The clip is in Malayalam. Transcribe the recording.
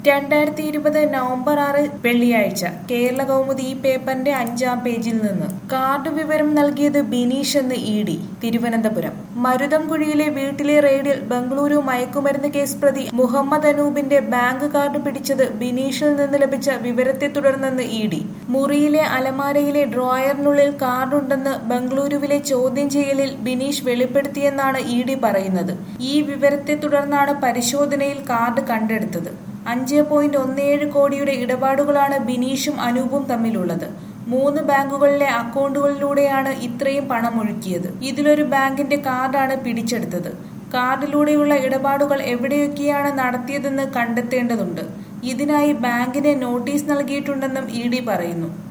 രണ്ടായിരത്തി ഇരുപത് നവംബർ ആറ് വെള്ളിയാഴ്ച കേരള കൗമുദി ഈ പേപ്പറിന്റെ അഞ്ചാം പേജിൽ നിന്ന് കാർഡ് വിവരം നൽകിയത് ബിനീഷ് എന്ന് ഇ ഡി തിരുവനന്തപുരം മരുതംകുഴിയിലെ വീട്ടിലെ റെയ്ഡിൽ ബംഗളൂരു മയക്കുമരുന്ന് കേസ് പ്രതി മുഹമ്മദ് അനൂപിന്റെ ബാങ്ക് കാർഡ് പിടിച്ചത് ബിനീഷിൽ നിന്ന് ലഭിച്ച വിവരത്തെ തുടർന്നെന്ന് ഇ ഡി മുറിയിലെ അലമാരയിലെ ഡ്രോയറിനുള്ളിൽ കാർഡുണ്ടെന്ന് ബംഗളൂരുവിലെ ചോദ്യം ചെയ്യലിൽ ബിനീഷ് വെളിപ്പെടുത്തിയെന്നാണ് ഇ ഡി പറയുന്നത് ഈ വിവരത്തെ തുടർന്നാണ് പരിശോധനയിൽ കാർഡ് കണ്ടെടുത്തത് അഞ്ച് പോയിന്റ് ഒന്നേഴ് കോടിയുടെ ഇടപാടുകളാണ് ബിനീഷും അനൂപും തമ്മിലുള്ളത് മൂന്ന് ബാങ്കുകളിലെ അക്കൗണ്ടുകളിലൂടെയാണ് ഇത്രയും പണം ഒഴുക്കിയത് ഇതിലൊരു ബാങ്കിന്റെ കാർഡാണ് പിടിച്ചെടുത്തത് കാർഡിലൂടെയുള്ള ഇടപാടുകൾ എവിടെയൊക്കെയാണ് നടത്തിയതെന്ന് കണ്ടെത്തേണ്ടതുണ്ട് ഇതിനായി ബാങ്കിന് നോട്ടീസ് നൽകിയിട്ടുണ്ടെന്നും ഇ ഡി പറയുന്നു